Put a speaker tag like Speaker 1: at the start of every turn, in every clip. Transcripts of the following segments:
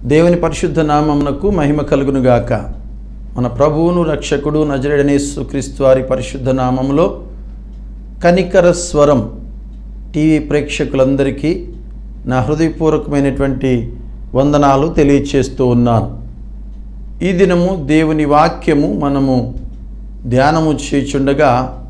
Speaker 1: దేవుని పరిశుద్ధ నామమునకు మహిమ కలుగునుగాక మన ప్రభువును రక్షకుడు నజరేడనేసు క్రీస్తు వారి పరిశుద్ధ నామములో కనికర స్వరం టీవీ ప్రేక్షకులందరికీ నా హృదయపూర్వకమైనటువంటి వందనాలు తెలియచేస్తూ ఉన్నాను ఈ దినము దేవుని వాక్యము మనము ధ్యానము చేయుచుండగా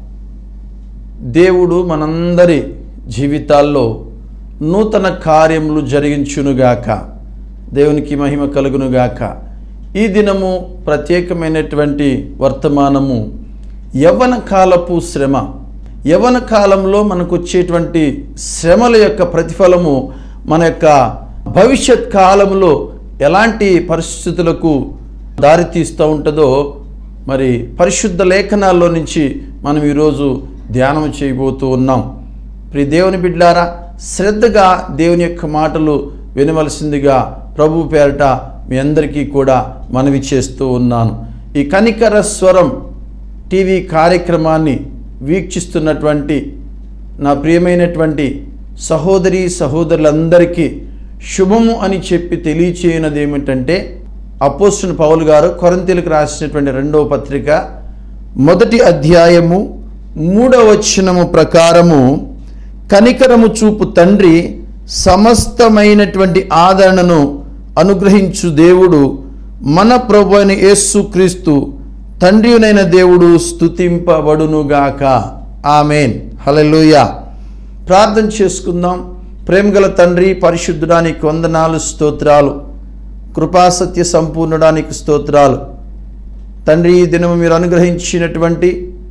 Speaker 1: దేవుడు మనందరి జీవితాల్లో నూతన కార్యములు జరిగించునుగాక దేవునికి మహిమ కలుగునుగాక ఈ దినము ప్రత్యేకమైనటువంటి వర్తమానము యవ్వన కాలపు శ్రమ యవ్వన కాలంలో మనకు వచ్చేటువంటి శ్రమల యొక్క ప్రతిఫలము మన యొక్క భవిష్యత్ కాలంలో ఎలాంటి పరిస్థితులకు దారితీస్తూ ఉంటుందో మరి పరిశుద్ధ లేఖనాల్లో నుంచి మనం ఈరోజు ధ్యానం చేయబోతూ ఉన్నాం ప్రి దేవుని బిడ్లారా శ్రద్ధగా దేవుని యొక్క మాటలు వినవలసిందిగా ప్రభు పేరట మీ అందరికీ కూడా మనవి చేస్తూ ఉన్నాను ఈ కనికర స్వరం టీవీ కార్యక్రమాన్ని వీక్షిస్తున్నటువంటి నా ప్రియమైనటువంటి సహోదరి సహోదరులందరికీ శుభము అని చెప్పి తెలియచేయనది ఏమిటంటే అపోస్తుని పౌలు గారు కొరంతీలకు రాసినటువంటి రెండవ పత్రిక మొదటి అధ్యాయము మూడవ వచనము ప్రకారము కనికరము చూపు తండ్రి సమస్తమైనటువంటి ఆదరణను అనుగ్రహించు దేవుడు మన ప్రభు అయిన యేసుక్రీస్తు తండ్రినైన దేవుడు స్తుతింపబడునుగాక ఆమెన్ హల్లెలూయా ప్రార్థన చేసుకుందాం ప్రేమగల తండ్రి పరిశుద్ధుడానికి వందనాలు స్తోత్రాలు కృపాసత్య సంపూర్ణడానికి స్తోత్రాలు తండ్రి ఈ దినము మీరు అనుగ్రహించినటువంటి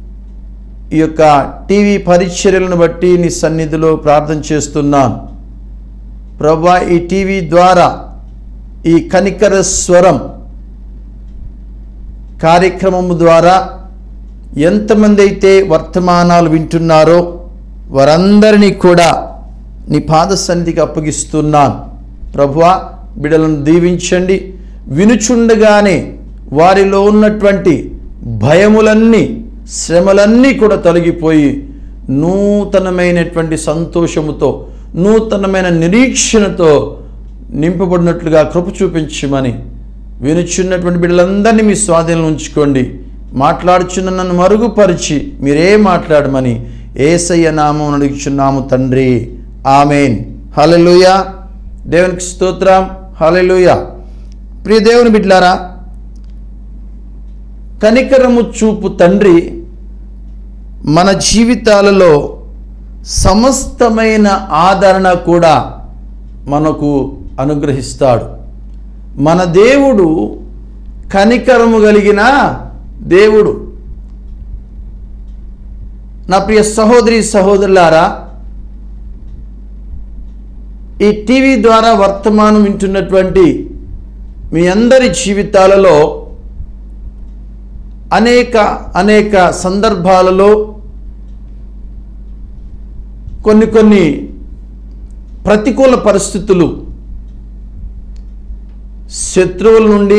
Speaker 1: ఈ యొక్క టీవీ పరిచర్యలను బట్టి నీ సన్నిధిలో ప్రార్థన చేస్తున్నాను ప్రభా ఈ టీవీ ద్వారా ఈ కనికర స్వరం కార్యక్రమము ద్వారా ఎంతమంది అయితే వర్తమానాలు వింటున్నారో వారందరినీ కూడా నీ పాద సన్నిధికి అప్పగిస్తున్నాను ప్రభువా బిడలను దీవించండి వినుచుండగానే వారిలో ఉన్నటువంటి భయములన్నీ శ్రమలన్నీ కూడా తొలగిపోయి నూతనమైనటువంటి సంతోషముతో నూతనమైన నిరీక్షణతో నింపబడినట్లుగా కృప చూపించమని వినుచున్నటువంటి బిడ్డలందరినీ మీ స్వాధీనంలో ఉంచుకోండి మాట్లాడుచున్న నన్ను మరుగుపరిచి మీరే మాట్లాడమని ఏసయ్య నామం అడుగుచున్నాము తండ్రి ఆమెన్ హలెలుయ దేవునికి స్తోత్రం హలెలుయ ప్రియ దేవుని బిడ్లారా కనికరము చూపు తండ్రి మన జీవితాలలో సమస్తమైన ఆదరణ కూడా మనకు అనుగ్రహిస్తాడు మన దేవుడు కనికరము కలిగిన దేవుడు నా ప్రియ సహోదరి సహోదరులారా ఈ టీవీ ద్వారా వర్తమానం వింటున్నటువంటి మీ అందరి జీవితాలలో అనేక అనేక సందర్భాలలో కొన్ని కొన్ని ప్రతికూల పరిస్థితులు శత్రువుల నుండి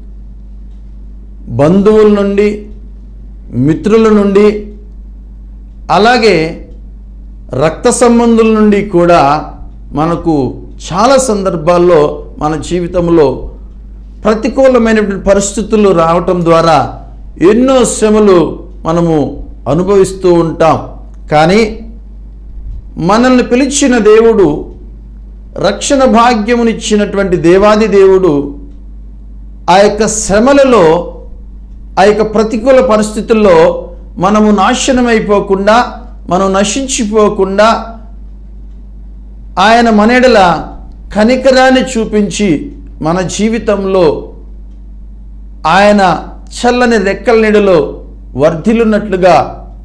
Speaker 1: బంధువుల నుండి మిత్రుల నుండి అలాగే రక్త సంబంధుల నుండి కూడా మనకు చాలా సందర్భాల్లో మన జీవితంలో ప్రతికూలమైనటువంటి పరిస్థితులు రావటం ద్వారా ఎన్నో శ్రమలు మనము అనుభవిస్తూ ఉంటాం కానీ మనల్ని పిలిచిన దేవుడు రక్షణ భాగ్యమునిచ్చినటువంటి దేవాది దేవుడు ఆ యొక్క శ్రమలలో ఆ యొక్క ప్రతికూల పరిస్థితుల్లో మనము నాశనమైపోకుండా మనం నశించిపోకుండా ఆయన మనెడల కనికరాన్ని చూపించి మన జీవితంలో ఆయన చల్లని రెక్కల నీడలో వర్ధిల్లున్నట్లుగా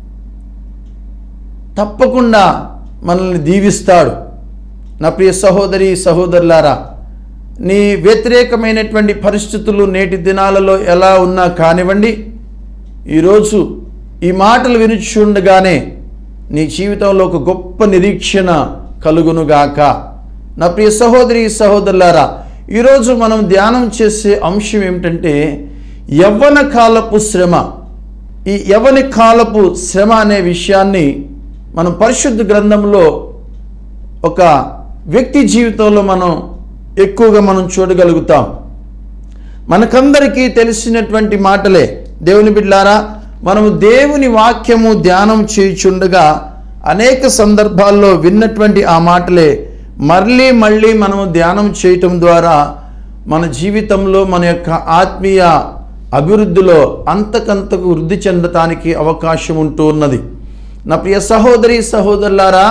Speaker 1: తప్పకుండా మనల్ని దీవిస్తాడు నా ప్రియ సహోదరి సహోదరులారా నీ వ్యతిరేకమైనటువంటి పరిస్థితులు నేటి దినాలలో ఎలా ఉన్నా కానివ్వండి ఈరోజు ఈ మాటలు వినుచుండగానే నీ జీవితంలో ఒక గొప్ప నిరీక్షణ కలుగునుగాక నా ప్రియ సహోదరి సహోదరులారా ఈరోజు మనం ధ్యానం చేసే అంశం ఏమిటంటే యవ్వన కాలపు శ్రమ ఈ యవ్వని కాలపు శ్రమ అనే విషయాన్ని మనం పరిశుద్ధ గ్రంథంలో ఒక వ్యక్తి జీవితంలో మనం ఎక్కువగా మనం చూడగలుగుతాం మనకందరికీ తెలిసినటువంటి మాటలే దేవుని బిడ్లారా మనము దేవుని వాక్యము ధ్యానం చేయుచుండగా అనేక సందర్భాల్లో విన్నటువంటి ఆ మాటలే మళ్ళీ మళ్ళీ మనము ధ్యానం చేయటం ద్వారా మన జీవితంలో మన యొక్క ఆత్మీయ అభివృద్ధిలో అంతకంతకు వృద్ధి చెందటానికి అవకాశం ఉంటూ ఉన్నది నా ప్రియ సహోదరి సహోదరులారా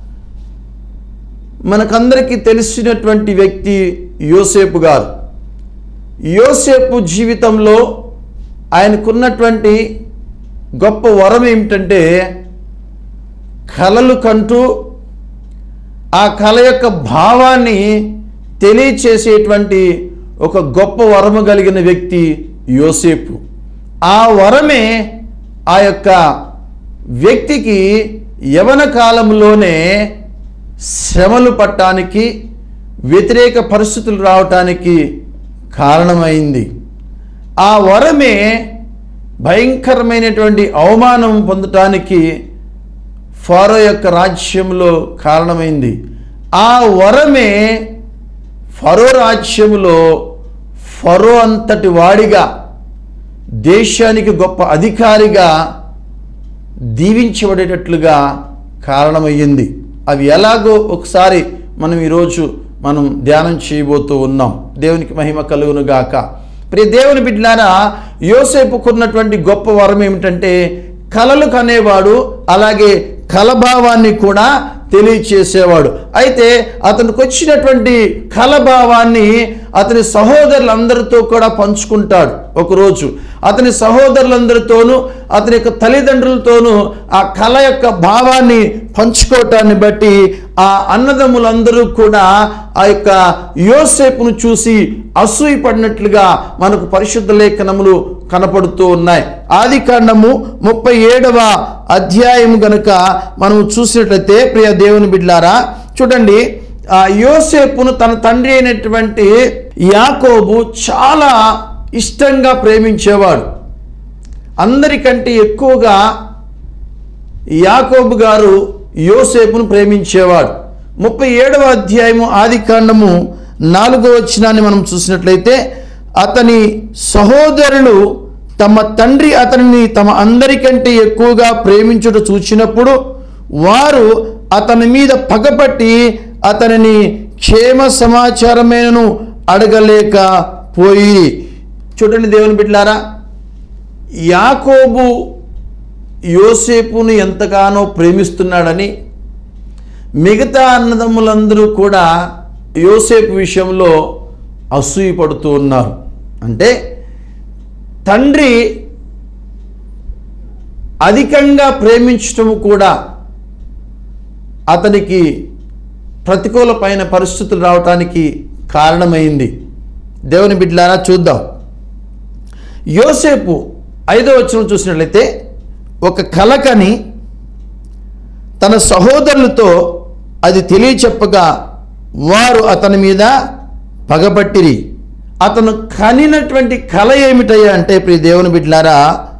Speaker 1: మనకందరికీ తెలిసినటువంటి వ్యక్తి యోసేపు గారు యోసేపు జీవితంలో ఆయనకున్నటువంటి గొప్ప వరం ఏమిటంటే కలలు కంటూ ఆ కళ యొక్క భావాన్ని తెలియచేసేటువంటి ఒక గొప్ప వరము కలిగిన వ్యక్తి యోసేపు ఆ వరమే ఆ యొక్క వ్యక్తికి యవన కాలంలోనే శ్రమలు పట్టడానికి వ్యతిరేక పరిస్థితులు రావటానికి కారణమైంది ఆ వరమే భయంకరమైనటువంటి అవమానం పొందటానికి ఫారో యొక్క రాజ్యంలో కారణమైంది ఆ వరమే ఫరో రాజ్యములో ఫరో అంతటి వాడిగా దేశానికి గొప్ప అధికారిగా దీవించబడేటట్లుగా కారణమయ్యింది అవి ఎలాగో ఒకసారి మనం ఈరోజు మనం ధ్యానం చేయబోతూ ఉన్నాం దేవునికి మహిమ కలుగును గాక ప్రియ దేవుని బిడ్డలారా యోసేపుకున్నటువంటి గొప్ప వరం ఏమిటంటే కలలు కనేవాడు అలాగే కలభావాన్ని కూడా తెలియచేసేవాడు అయితే అతనికి వచ్చినటువంటి కలభావాన్ని అతని సహోదరులందరితో కూడా పంచుకుంటాడు ఒకరోజు అతని సహోదరులందరితోనూ అతని యొక్క తల్లిదండ్రులతోనూ ఆ కళ యొక్క భావాన్ని పంచుకోవటాన్ని బట్టి ఆ అన్నదమ్ములందరూ కూడా ఆ యొక్క యోసేపును చూసి అసూయపడినట్లుగా మనకు పరిశుద్ధ లేఖనములు కనపడుతూ ఉన్నాయి ఆది కాండము ముప్పై ఏడవ అధ్యాయం గనుక మనం చూసినట్లయితే ప్రియ దేవుని బిడ్లారా చూడండి ఆ యోసేపును తన తండ్రి అయినటువంటి యాకోబు చాలా ఇష్టంగా ప్రేమించేవాడు అందరికంటే ఎక్కువగా యాకోబు గారు యోసేపును ప్రేమించేవాడు ముప్పై ఏడవ అధ్యాయము ఆది కాండము నాలుగో వచ్చినాన్ని మనం చూసినట్లయితే అతని సహోదరులు తమ తండ్రి అతనిని తమ అందరికంటే ఎక్కువగా ప్రేమించుట చూచినప్పుడు వారు అతని మీద పగపట్టి అతనిని క్షేమ సమాచారమేను అడగలేకపోయి చూడండి దేవుని బిడ్డలారా యాకోబు యోసేపును ఎంతగానో ప్రేమిస్తున్నాడని మిగతా అన్నదమ్ములందరూ కూడా యోసేపు విషయంలో అసూయపడుతూ ఉన్నారు అంటే తండ్రి అధికంగా ప్రేమించటం కూడా అతనికి ప్రతికూలమైన పరిస్థితులు రావటానికి కారణమైంది దేవుని బిడ్డలారా చూద్దాం యోసేపు ఐదో వచనం చూసినట్లయితే ఒక కలకని తన సహోదరులతో అది తెలియచెప్పగా వారు అతని మీద పగబట్టిరి అతను కనినటువంటి కళ ఏమిటయ్యా అంటే ప్రియ దేవుని బిడ్డలారా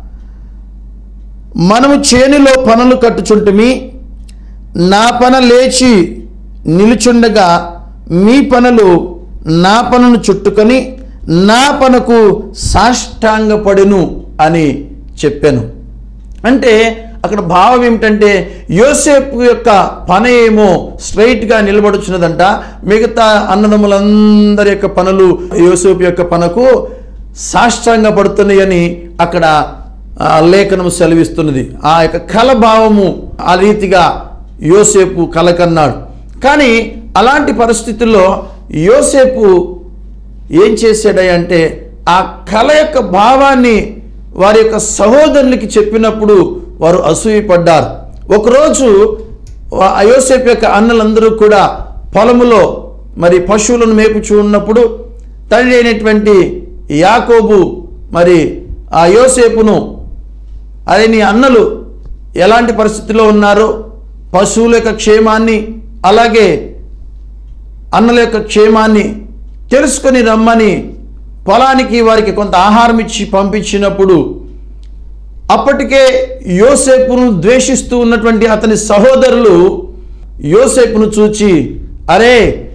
Speaker 1: మనము చేనులో పనులు కట్టుచుంటుమి నా పన లేచి నిలుచుండగా మీ పనులు నా పనును చుట్టుకొని నా పనకు సాష్టాంగపడును అని చెప్పాను అంటే అక్కడ భావం ఏమిటంటే యోసేపు యొక్క పన ఏమో స్ట్రైట్గా నిలబడుచున్నదంట మిగతా అన్నదమ్ములందరి యొక్క పనులు యోసేపు యొక్క పనకు సాష్టాంగ పడుతున్నాయని అక్కడ ఆ లేఖనము సెలవిస్తున్నది ఆ యొక్క కలభావము ఆ రీతిగా యోసేపు కలకన్నాడు కానీ అలాంటి పరిస్థితుల్లో యోసేపు ఏం చేశాడంటే ఆ కళ యొక్క భావాన్ని వారి యొక్క సహోదరులకి చెప్పినప్పుడు వారు అసూయపడ్డారు ఒకరోజు వా- ఆ యోసేపు యొక్క అన్నలందరూ కూడా పొలములో మరి పశువులను మేపుచూ ఉన్నప్పుడు తండ్రి అయినటువంటి యాకోబు మరి ఆ యోసేపును అదే నీ అన్నలు ఎలాంటి పరిస్థితిలో ఉన్నారో పశువుల యొక్క క్షేమాన్ని అలాగే అన్నల యొక్క క్షేమాన్ని తెలుసుకొని రమ్మని పొలానికి వారికి కొంత ఆహారం ఇచ్చి పంపించినప్పుడు అప్పటికే యోసేపును ద్వేషిస్తూ ఉన్నటువంటి అతని సహోదరులు యోసేపును చూచి అరే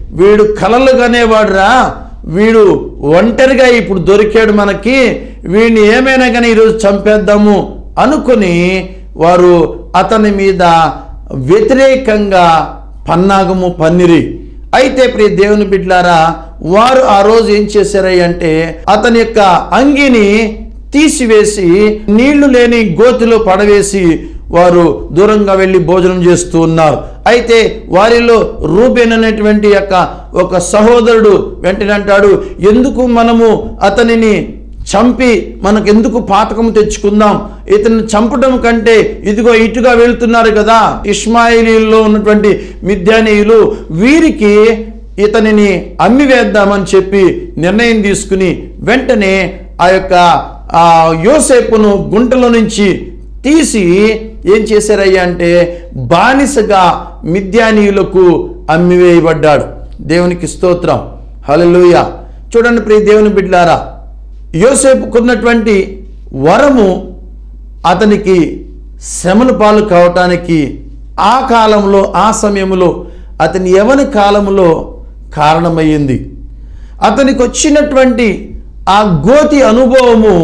Speaker 1: వీడు కలలు కనేవాడురా వీడు ఒంటరిగా ఇప్పుడు దొరికాడు మనకి వీడిని ఏమైనా కానీ ఈరోజు చంపేద్దాము అనుకుని వారు అతని మీద వ్యతిరేకంగా పన్నాగము పన్నిరి అయితే ప్రియ దేవుని బిడ్లారా వారు ఆ రోజు ఏం చేశారయ్య అంటే అతని యొక్క అంగిని తీసివేసి నీళ్లు లేని గోతిలో పడవేసి వారు దూరంగా వెళ్ళి భోజనం చేస్తూ ఉన్నారు అయితే వారిలో రూబేన్ అనేటువంటి యొక్క ఒక సహోదరుడు వెంటనే అంటాడు ఎందుకు మనము అతనిని చంపి మనకెందుకు పాతకం తెచ్చుకుందాం ఇతన్ని చంపడం కంటే ఇదిగో ఇటుగా వెళ్తున్నారు కదా ఇస్మాయిలీల్లో ఉన్నటువంటి మిద్యానీయులు వీరికి ఇతనిని అమ్మివేద్దామని చెప్పి నిర్ణయం తీసుకుని వెంటనే ఆ యొక్క ఆ యోసేపును గుంటలో నుంచి తీసి ఏం చేశారయ్యా అంటే బానిసగా మిద్యానీయులకు అమ్మివేయబడ్డాడు దేవునికి స్తోత్రం హల్లెలూయా చూడండి ప్రియ దేవుని బిడ్డారా యోసేపుకున్నటువంటి వరము అతనికి శ్రమల పాలు కావటానికి ఆ కాలంలో ఆ సమయంలో అతని యవన కాలంలో కారణమయ్యింది అతనికి వచ్చినటువంటి ఆ గోతి అనుభవము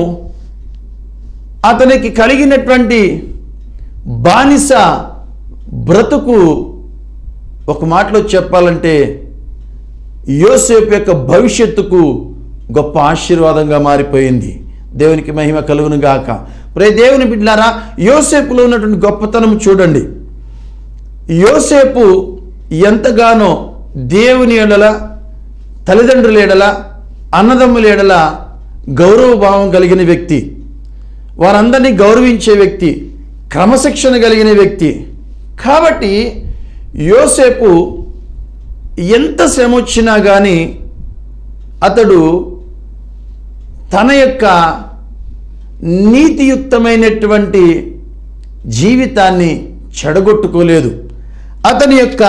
Speaker 1: అతనికి కలిగినటువంటి బానిస బ్రతుకు ఒక మాటలో చెప్పాలంటే యోసేపు యొక్క భవిష్యత్తుకు గొప్ప ఆశీర్వాదంగా మారిపోయింది దేవునికి మహిమ కలుగును గాక ప్రే దేవుని బిడ్డారా యోసేపులో ఉన్నటువంటి గొప్పతనం చూడండి యోసేపు ఎంతగానో దేవుని ఎడల తల్లిదండ్రుల ఎడల అన్నదమ్ముల ఎడల గౌరవభావం కలిగిన వ్యక్తి వారందరినీ గౌరవించే వ్యక్తి క్రమశిక్షణ కలిగిన వ్యక్తి కాబట్టి యోసేపు ఎంత శ్రమ వచ్చినా కానీ అతడు తన యొక్క నీతియుక్తమైనటువంటి జీవితాన్ని చెడగొట్టుకోలేదు అతని యొక్క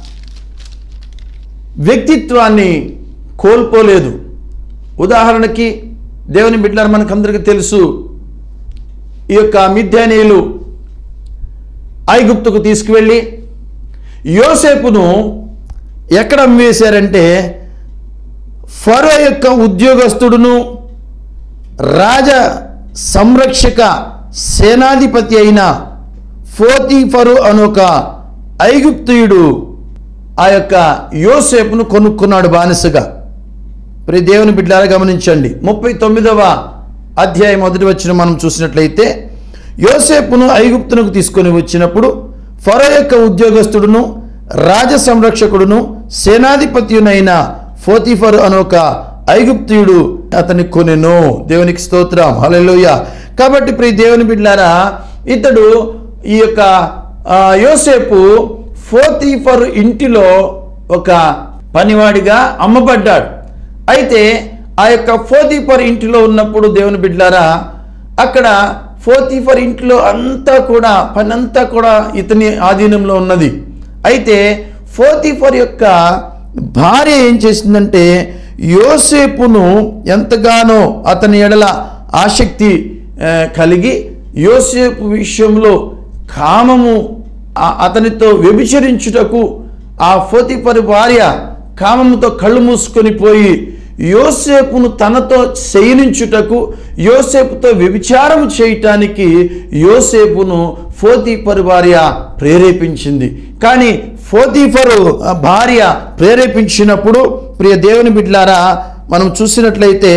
Speaker 1: వ్యక్తిత్వాన్ని కోల్పోలేదు ఉదాహరణకి దేవుని బిడ్డలు మనకందరికీ తెలుసు ఈ యొక్క మిథ్యానీయులు ఐగుప్తుకు తీసుకువెళ్ళి యోసేపును ఎక్కడ అమ్మేశారంటే ఫరో యొక్క ఉద్యోగస్తుడును రాజ సంరక్షక సేనాధిపతి అయిన ఫోతీఫరు అను ఒక ఐగుప్తుయుడు ఆ యొక్క యోసేపును కొనుక్కున్నాడు బానిసగా ప్రియ దేవుని బిడ్డారా గమనించండి ముప్పై తొమ్మిదవ అధ్యాయం మొదటి వచ్చిన మనం చూసినట్లయితే యోసేపును ఐగుప్తునకు తీసుకొని వచ్చినప్పుడు ఫరో యొక్క ఉద్యోగస్తుడును రాజ సంరక్షకుడును సేనాధిపత్యునైన ఫోతిఫర్ అను ఒక ఐగుప్తియుడు అతని కొనెను దేవునికి స్తోత్రం హల్లెలూయ కాబట్టి ప్రియ దేవుని బిడ్డారా ఇతడు ఈ యొక్క ఆ, యోసేపు ఫోతిఫర్ ఇంటిలో ఒక పనివాడిగా అమ్మబడ్డాడు అయితే ఆ యొక్క ఫోతిఫర్ ఇంటిలో ఉన్నప్పుడు దేవుని బిడ్డారా అక్కడ ఫోతిఫర్ ఇంట్లో అంతా కూడా పని అంతా కూడా ఇతని ఆధీనంలో ఉన్నది అయితే ఫోతిఫర్ యొక్క భార్య ఏం చేసిందంటే యోసేపును ఎంతగానో అతని ఎడల ఆసక్తి ఆ, కలిగి యోసేపు విషయంలో కామము ఆ- అతనితో వ్యభిచరించుటకు ఆ ఫోతిఫర్ భార్య కామముతో కళ్ళు మూసుకొని పోయి యోసేపును తనతో శయనించుటకు యోసేపుతో వ్యభిచారం చేయటానికి యోసేపును ఫోతీఫర్ భార్య ప్రేరేపించింది కానీ ఫోతీఫరు ఆ భార్య ప్రేరేపించినప్పుడు ప్రియ దేవుని బిడ్లారా మనం చూసినట్లయితే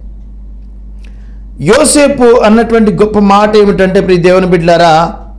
Speaker 1: యోసేపు అన్నటువంటి గొప్ప మాట ఏమిటంటే ప్రియ దేవుని బిడ్లారా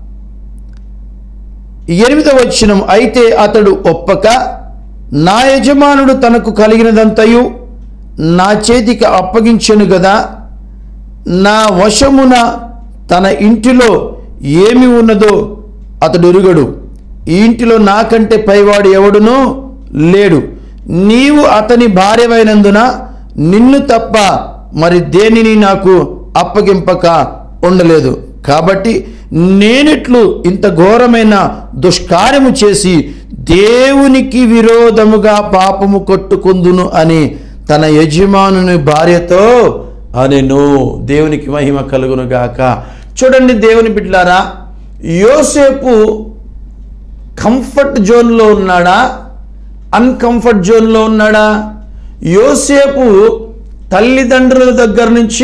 Speaker 1: ఎనిమిదవ వచనం అయితే అతడు ఒప్పక నా యజమానుడు తనకు కలిగినదంతయు నా చేతికి అప్పగించెను గదా నా వశమున తన ఇంటిలో ఏమి ఉన్నదో అతడు ఎరుగడు ఈ ఇంటిలో నాకంటే పైవాడు ఎవడునూ లేడు నీవు అతని భార్యమైనందున నిన్ను తప్ప మరి దేనిని నాకు అప్పగింపక ఉండలేదు కాబట్టి నేనిట్లు ఇంత ఘోరమైన దుష్కార్యము చేసి దేవునికి విరోధముగా పాపము కొట్టుకుందును అని తన యజమానుని భార్యతో అనెను దేవునికి మహిమ కలుగును గాక చూడండి దేవుని బిడ్లారా యోసేపు కంఫర్ట్ జోన్లో ఉన్నాడా అన్కంఫర్ట్ జోన్లో ఉన్నాడా యోసేపు తల్లిదండ్రుల దగ్గర నుంచి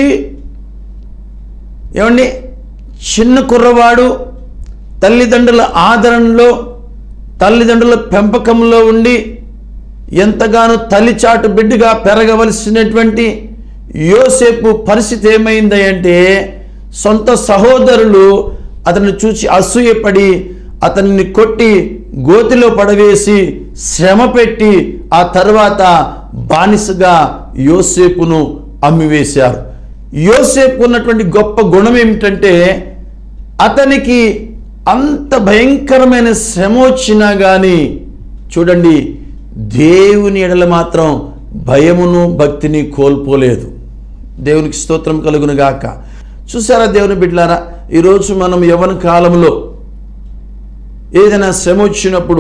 Speaker 1: ఏమండి చిన్న కుర్రవాడు తల్లిదండ్రుల ఆదరణలో తల్లిదండ్రుల పెంపకంలో ఉండి ఎంతగానో తల్లిచాటు బిడ్డగా పెరగవలసినటువంటి యోసేపు పరిస్థితి ఏమైంది అంటే సొంత సహోదరులు అతన్ని చూసి అసూయపడి అతన్ని కొట్టి గోతిలో పడవేసి శ్రమ పెట్టి ఆ తర్వాత బానిసగా యోసేపును అమ్మివేశారు యోసేపు ఉన్నటువంటి గొప్ప గుణం ఏమిటంటే అతనికి అంత భయంకరమైన శ్రమ వచ్చినా కానీ చూడండి దేవుని ఎడల మాత్రం భయమును భక్తిని కోల్పోలేదు దేవునికి స్తోత్రం కలుగును గాక చూసారా దేవుని బిడ్డలారా ఈరోజు మనం యవన కాలంలో ఏదైనా శ్రమ వచ్చినప్పుడు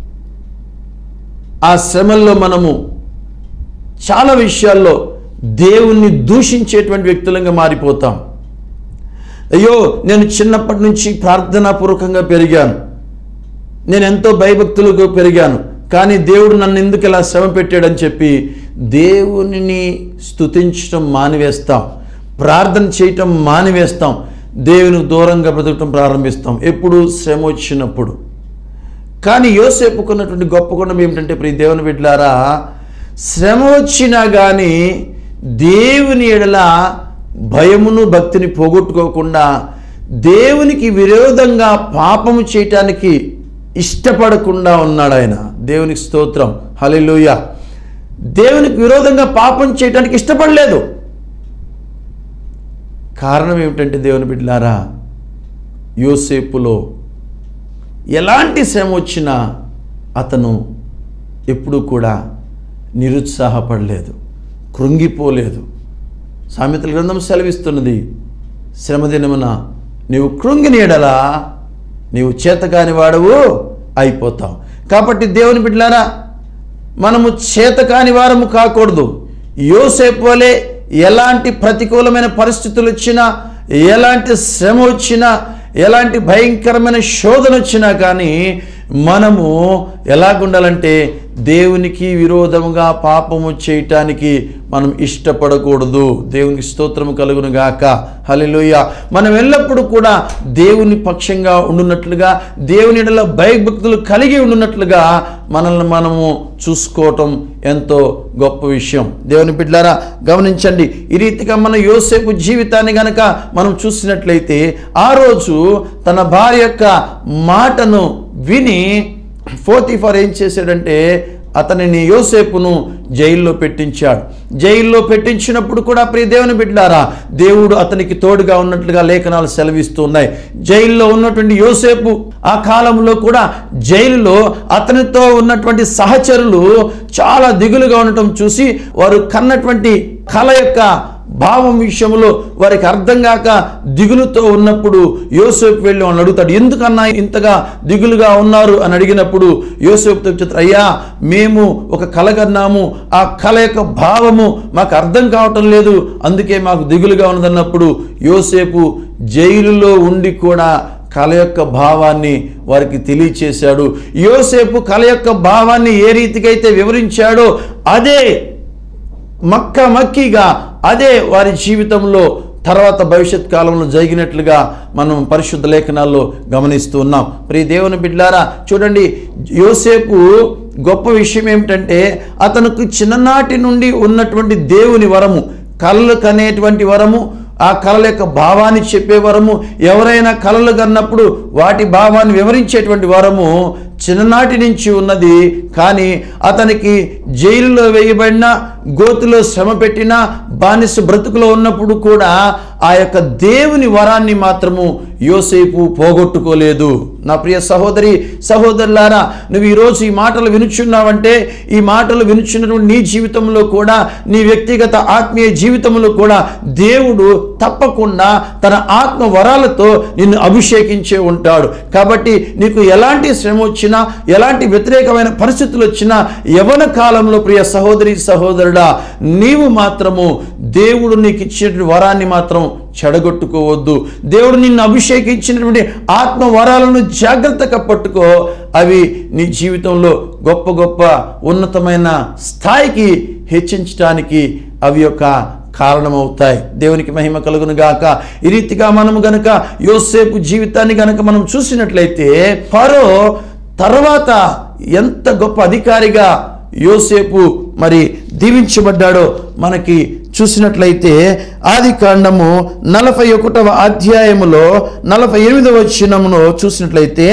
Speaker 1: ఆ శ్రమల్లో మనము చాలా విషయాల్లో దేవుణ్ణి దూషించేటువంటి వ్యక్తులంగా మారిపోతాం అయ్యో నేను చిన్నప్పటి నుంచి ప్రార్థనాపూర్వకంగా పెరిగాను నేను ఎంతో భయభక్తులకు పెరిగాను కానీ దేవుడు నన్ను ఎందుకు ఇలా శ్రమ పెట్టాడని చెప్పి దేవునిని స్తుతించడం మానివేస్తాం ప్రార్థన చేయటం మానివేస్తాం దేవునికి దూరంగా బ్రతకటం ప్రారంభిస్తాం ఎప్పుడు శ్రమ వచ్చినప్పుడు కానీ యోసేపుకున్నటువంటి గొప్ప గుణం ఏమిటంటే ప్రియ దేవుని బిడ్డలారా శ్రమ వచ్చినా కానీ దేవుని ఎడల భయమును భక్తిని పోగొట్టుకోకుండా దేవునికి విరోధంగా పాపము చేయటానికి ఇష్టపడకుండా ఉన్నాడు ఆయన దేవునికి స్తోత్రం హల్లెలూయ దేవునికి విరోధంగా పాపం చేయటానికి ఇష్టపడలేదు కారణం ఏమిటంటే దేవుని బిడ్డలారా యోసేపులో ఎలాంటి శ్రమ వచ్చినా అతను ఎప్పుడూ కూడా నిరుత్సాహపడలేదు కృంగిపోలేదు సామెతల గ్రంథం సెలవిస్తున్నది శ్రమదినమున నీవు కృంగిని ఎడలా నీవు చేతకాని వాడవు అయిపోతావు కాబట్టి దేవుని బిడ్డలారా మనము చేతకాని వారము కాకూడదు యోసేపు వలె ఎలాంటి ప్రతికూలమైన పరిస్థితులు వచ్చినా ఎలాంటి శ్రమ వచ్చినా ఎలాంటి భయంకరమైన శోధన వచ్చినా కానీ మనము ఎలాగుండాలంటే దేవునికి విరోధముగా పాపము చేయటానికి మనం ఇష్టపడకూడదు దేవునికి స్తోత్రము కలుగును గాక హల్లెలూయా మనం ఎల్లప్పుడూ కూడా దేవుని పక్షంగా ఉండున్నట్లుగా దేవుని ఎడల భయభక్తులు కలిగి ఉండున్నట్లుగా మనల్ని మనము చూసుకోవటం ఎంతో గొప్ప విషయం దేవుని బిడ్డలారా గమనించండి ఈ రీతిగా మన యోసేపు జీవితాన్ని గనక మనం చూసినట్లయితే ఆ రోజు తన భార్య యొక్క మాటను విని ఫోర్తిఫర్ ఏం చేశాడంటే అతనిని యోసేపును జైల్లో పెట్టించాడు జైల్లో పెట్టించినప్పుడు కూడా ప్రియ దేవుని బిడ్డారా దేవుడు అతనికి తోడుగా ఉన్నట్లుగా లేఖనాలు సెలవిస్తున్నాయి జైల్లో ఉన్నటువంటి యోసేపు ఆ కాలంలో కూడా జైలులో అతనితో ఉన్నటువంటి సహచరులు చాలా దిగులుగా ఉండటం చూసి వారు కన్నటువంటి కళ యొక్క భావం విషయంలో వారికి అర్థం కాక దిగులుతో ఉన్నప్పుడు యోసేపు వెళ్ళి వాళ్ళని అడుగుతాడు ఎందుకన్నా ఇంతగా దిగులుగా ఉన్నారు అని అడిగినప్పుడు యోసేపుతో చెప్తారు అయ్యా మేము ఒక కళ కన్నాము ఆ కళ యొక్క భావము మాకు అర్థం కావటం లేదు అందుకే మాకు దిగులుగా ఉన్నదన్నప్పుడు యోసేపు జైలులో ఉండి కూడా కళ యొక్క భావాన్ని వారికి తెలియచేశాడు యోసేపు కళ యొక్క భావాన్ని ఏ రీతికైతే వివరించాడో అదే మక్క మక్కిగా అదే వారి జీవితంలో తర్వాత భవిష్యత్ కాలంలో జరిగినట్లుగా మనం పరిశుద్ధ లేఖనాల్లో గమనిస్తూ ఉన్నాం ప్రియ దేవుని బిడ్లారా చూడండి యోసేపు గొప్ప విషయం ఏమిటంటే అతనికి చిన్ననాటి నుండి ఉన్నటువంటి దేవుని వరము కళ్ళు కనేటువంటి వరము ఆ కళల యొక్క భావాన్ని చెప్పే వరము ఎవరైనా కళలు కన్నప్పుడు వాటి భావాన్ని వివరించేటువంటి వరము చిన్ననాటి నుంచి ఉన్నది కానీ అతనికి జైలులో వేయబడిన గోతులో శ్రమ పెట్టిన బానిస బ్రతుకులో ఉన్నప్పుడు కూడా ఆ యొక్క దేవుని వరాన్ని మాత్రము యోసేపు పోగొట్టుకోలేదు నా ప్రియ సహోదరి సహోదరులారా నువ్వు ఈరోజు ఈ మాటలు వినుచున్నావంటే ఈ మాటలు వినుచున్నటువంటి నీ జీవితంలో కూడా నీ వ్యక్తిగత ఆత్మీయ జీవితంలో కూడా దేవుడు తప్పకుండా తన ఆత్మ వరాలతో నిన్ను అభిషేకించే ఉంటాడు కాబట్టి నీకు ఎలాంటి శ్రమ వచ్చినా వచ్చినా ఎలాంటి వ్యతిరేకమైన పరిస్థితులు వచ్చినా యవన కాలంలో ప్రియ సహోదరి సహోదరుడా నీవు మాత్రము దేవుడు నీకు ఇచ్చినటువంటి వరాన్ని మాత్రం చెడగొట్టుకోవద్దు దేవుడు నిన్ను అభిషేకించినటువంటి ఆత్మ వరాలను జాగ్రత్తగా పట్టుకో అవి నీ జీవితంలో గొప్ప గొప్ప ఉన్నతమైన స్థాయికి హెచ్చించడానికి అవి యొక్క కారణమవుతాయి దేవునికి మహిమ కలుగును గాక ఈ రీతిగా మనము గనక యోసేపు జీవితాన్ని గనక మనం చూసినట్లయితే ఫరో తర్వాత ఎంత గొప్ప అధికారిగా యోసేపు మరి దీవించబడ్డాడో మనకి చూసినట్లయితే ఆది కాండము నలభై ఒకటవ అధ్యాయములో నలభై ఎనిమిదవ వచ్చినములో చూసినట్లయితే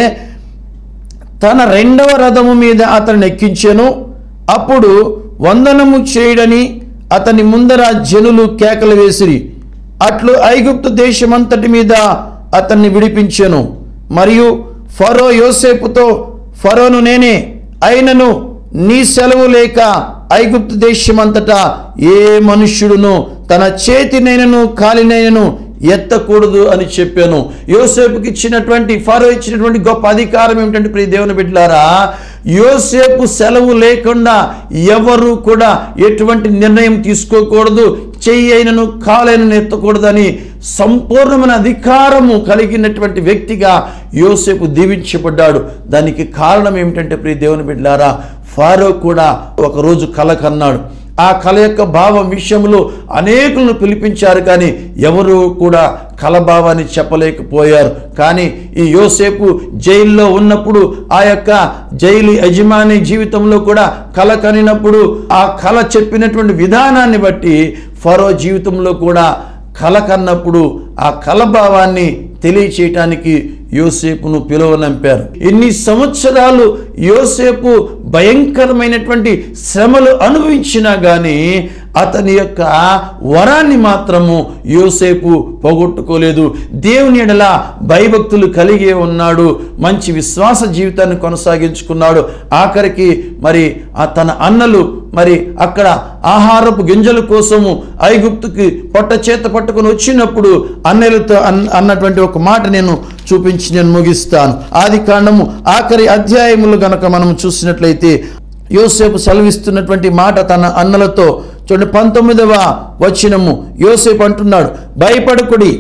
Speaker 1: తన రెండవ రథము మీద అతన్ని ఎక్కించెను అప్పుడు వందనము చేయడని అతని ముందర జనులు కేకలు వేసిరి అట్లు ఐగుప్తు దేశమంతటి మీద అతన్ని విడిపించెను మరియు ఫరో యోసేపుతో ఫరోను నేనే అయినను నీ సెలవు లేక ఐగుప్తు దేశమంతటా ఏ మనుష్యుడును తన చేతినైనను కాలినైనను ఎత్తకూడదు అని చెప్పాను యోసేపుకి ఇచ్చినటువంటి ఫరో ఇచ్చినటువంటి గొప్ప అధికారం ఏమిటంటే ప్రియ దేవుని బిడ్డలారా యోసేపు సెలవు లేకుండా ఎవరు కూడా ఎటువంటి నిర్ణయం తీసుకోకూడదు చెయ్యి అయినను కాలైనను ఎత్తకూడదని సంపూర్ణమైన అధికారము కలిగినటువంటి వ్యక్తిగా యోసేపు దీవించబడ్డాడు దానికి కారణం ఏమిటంటే ప్రియ దేవుని బిడ్డలారా ఫారో కూడా ఒకరోజు కల కన్నాడు ఆ కళ యొక్క భావం విషయంలో అనేకులను పిలిపించారు కానీ ఎవరు కూడా కలభావాన్ని చెప్పలేకపోయారు కానీ ఈ యోసేపు జైల్లో ఉన్నప్పుడు ఆ యొక్క జైలు యజమాని జీవితంలో కూడా కళ కనినప్పుడు ఆ కళ చెప్పినటువంటి విధానాన్ని బట్టి ఫరో జీవితంలో కూడా కళ కన్నప్పుడు ఆ కలభావాన్ని తెలియచేయటానికి యోసేపును పిలువనంపారు ఇన్ని సంవత్సరాలు యోసేపు భయంకరమైనటువంటి శ్రమలు అనుభవించినా కానీ అతని యొక్క వరాన్ని మాత్రము యోసేపు పోగొట్టుకోలేదు దేవుని ఎడల భయభక్తులు కలిగే ఉన్నాడు మంచి విశ్వాస జీవితాన్ని కొనసాగించుకున్నాడు ఆఖరికి మరి ఆ తన అన్నలు మరి అక్కడ ఆహారపు గింజల కోసము ఐగుప్తుకి పొట్ట చేత పట్టుకొని వచ్చినప్పుడు అన్నెలతో అన్ అన్నటువంటి ఒక మాట నేను చూపించి నేను ముగిస్తాను ఆది కాండము ఆఖరి అధ్యాయములు గనక మనం చూసినట్లయితే యోసేపు సెలవిస్తున్నటువంటి మాట తన అన్నలతో చూడండి పంతొమ్మిదవ వచనము యోసేపు అంటున్నాడు భయపడకుడి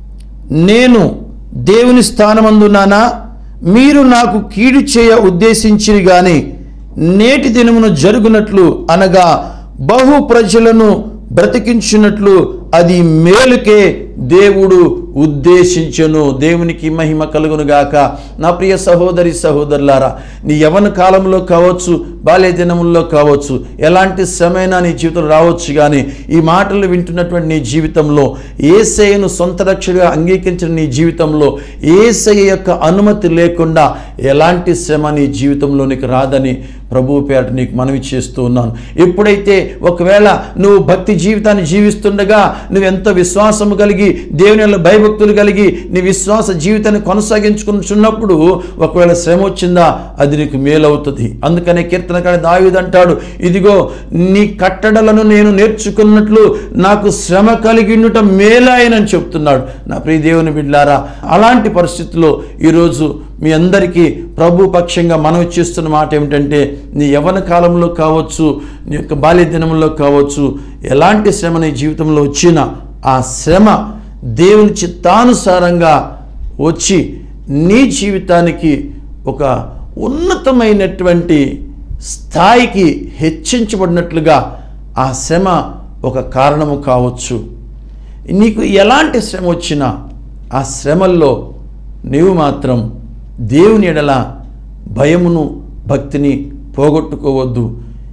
Speaker 1: నేను దేవుని స్థానమందున్నానా మీరు నాకు కీడు చేయ ఉద్దేశించిరి గాని నేటి దినమును జరుగునట్లు అనగా బహు ప్రజలను బ్రతికించినట్లు అది మేలుకే దేవుడు ఉద్దేశించను దేవునికి మహిమ కలుగును గాక నా ప్రియ సహోదరి సహోదరులారా నీ యవన కాలంలో కావచ్చు బాల్య దినముల్లో కావచ్చు ఎలాంటి శ్రమైనా నీ జీవితంలో రావచ్చు కానీ ఈ మాటలు వింటున్నటువంటి నీ జీవితంలో ఏసయ్యను సొంత రక్షగా అంగీకరించిన నీ జీవితంలో ఏసయ్య యొక్క అనుమతి లేకుండా ఎలాంటి శ్రమ నీ జీవితంలోనికి రాదని ప్రభువు పేరట నీకు మనవి చేస్తూ ఉన్నాను ఎప్పుడైతే ఒకవేళ నువ్వు భక్తి జీవితాన్ని జీవిస్తుండగా నువ్వు ఎంతో విశ్వాసము కలిగి దేవుని వల్ల భయభక్తులు కలిగి నీ విశ్వాస జీవితాన్ని కొనసాగించుకుంటున్నప్పుడు ఒకవేళ శ్రమ వచ్చిందా అది నీకు మేలవుతుంది అందుకనే కీర్తనకాడి దావిది అంటాడు ఇదిగో నీ కట్టడలను నేను నేర్చుకున్నట్లు నాకు శ్రమ కలిగినట మేలాయనని చెప్తున్నాడు నా ప్రియ దేవుని బిడ్లారా అలాంటి పరిస్థితుల్లో ఈరోజు మీ అందరికీ ప్రభు పక్షంగా మనవి చేస్తున్న మాట ఏమిటంటే నీ యవన కాలంలో కావచ్చు నీ యొక్క బాల్య దినంలో కావచ్చు ఎలాంటి శ్రమ నీ జీవితంలో వచ్చినా ఆ శ్రమ దేవుని చిత్తానుసారంగా వచ్చి నీ జీవితానికి ఒక ఉన్నతమైనటువంటి స్థాయికి హెచ్చించబడినట్లుగా ఆ శ్రమ ఒక కారణము కావచ్చు నీకు ఎలాంటి శ్రమ వచ్చినా ఆ శ్రమల్లో నీవు మాత్రం దేవుని ఎడల భయమును భక్తిని పోగొట్టుకోవద్దు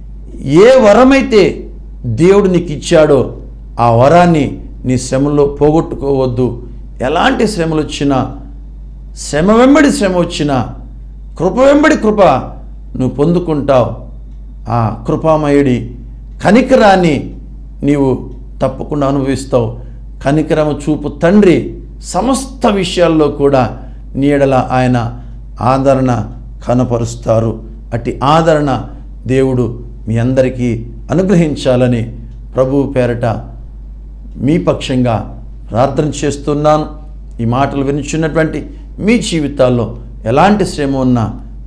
Speaker 1: ఏ వరమైతే దేవుడు నీకు ఇచ్చాడో ఆ వరాన్ని నీ శ్రమలో పోగొట్టుకోవద్దు ఎలాంటి శ్రమలు వచ్చినా శ్రమ వెంబడి శ్రమ వచ్చినా కృప వెంబడి కృప నువ్వు పొందుకుంటావు ఆ కృపామయుడి కనికరాన్ని నీవు తప్పకుండా అనుభవిస్తావు కనికరము చూపు తండ్రి సమస్త విషయాల్లో కూడా నీడల ఆయన ఆదరణ కనపరుస్తారు అట్టి ఆదరణ దేవుడు మీ అందరికీ అనుగ్రహించాలని ప్రభువు పేరట మీ పక్షంగా ప్రార్థన చేస్తున్నాను ఈ మాటలు వినిచున్నటువంటి మీ జీవితాల్లో ఎలాంటి శ్రమ ఉన్నా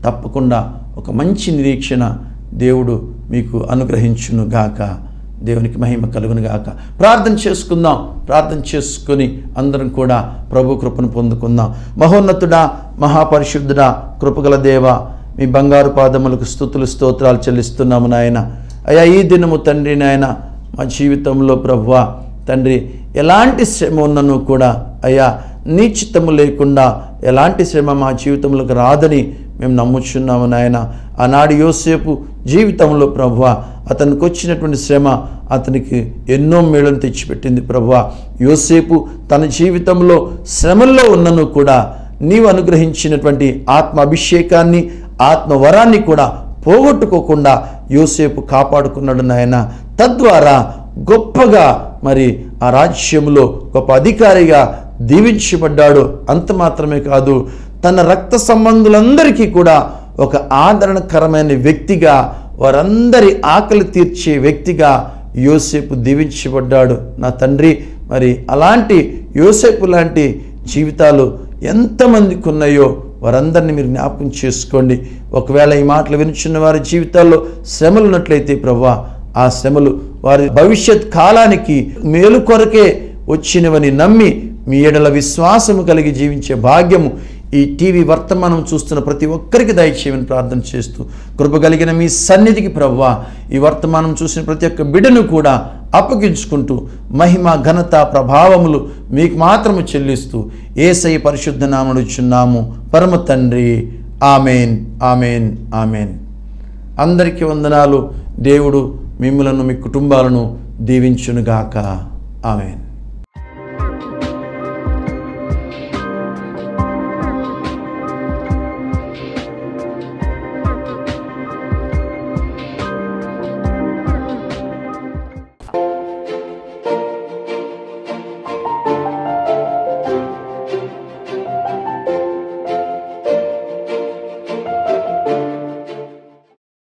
Speaker 1: తప్పకుండా ఒక మంచి నిరీక్షణ దేవుడు మీకు అనుగ్రహించును గాక దేవునికి మహిమ కలుగును గాక ప్రార్థన చేసుకుందాం ప్రార్థన చేసుకొని అందరం కూడా ప్రభు కృపను పొందుకుందాం మహోన్నతుడా మహాపరిశుద్ధుడా కృపగల దేవ మీ బంగారు పాదములకు స్థుతులు స్తోత్రాలు చెల్లిస్తున్నాము నాయన అయ్యా ఈ దినము తండ్రి నాయన మా జీవితంలో ప్రభువా తండ్రి ఎలాంటి శ్రమ ఉన్నను కూడా అయ్యా నీ చిత్తము లేకుండా ఎలాంటి శ్రమ మా జీవితంలోకి రాదని మేము నమ్ముచున్నాము నాయన ఆనాడు యోసేపు జీవితంలో ప్రభువ అతనికి వచ్చినటువంటి శ్రమ అతనికి ఎన్నో మేళను తెచ్చిపెట్టింది ప్రభువ యోసేపు తన జీవితంలో శ్రమల్లో ఉన్నను కూడా నీవు అనుగ్రహించినటువంటి ఆత్మ అభిషేకాన్ని ఆత్మ వరాన్ని కూడా పోగొట్టుకోకుండా యోసేపు కాపాడుకున్నాడు నాయన తద్వారా గొప్పగా మరి ఆ రాజ్యంలో గొప్ప అధికారిగా దీవించబడ్డాడు అంత మాత్రమే కాదు తన రక్త సంబంధులందరికీ కూడా ఒక ఆదరణకరమైన వ్యక్తిగా వారందరి ఆకలి తీర్చే వ్యక్తిగా యోసేపు దీవించబడ్డాడు నా తండ్రి మరి అలాంటి యోసేపు లాంటి జీవితాలు ఎంతమందికి ఉన్నాయో వారందరినీ మీరు జ్ఞాపకం చేసుకోండి ఒకవేళ ఈ మాటలు వినుచున్న వారి జీవితాల్లో శ్రమలు ఉన్నట్లయితే ప్రభా ఆ శ్రమలు వారి భవిష్యత్ కాలానికి మేలు కొరకే వచ్చినవని నమ్మి మీ ఎడల విశ్వాసము కలిగి జీవించే భాగ్యము ఈ టీవీ వర్తమానం చూస్తున్న ప్రతి ఒక్కరికి దయచేయమని ప్రార్థన చేస్తూ కృప కలిగిన మీ సన్నిధికి ప్రవ్వా ఈ వర్తమానం చూసిన ప్రతి ఒక్క బిడ్డను కూడా అప్పగించుకుంటూ మహిమ ఘనత ప్రభావములు మీకు మాత్రము చెల్లిస్తూ ఏసై పరిశుద్ధ నామనుచున్నాము పరమ తండ్రి ఆమెన్ ఆమెన్ ఆమెన్ అందరికీ వందనాలు దేవుడు మిమ్మలను మీ కుటుంబాలను దీవించునుగాక ఆమెన్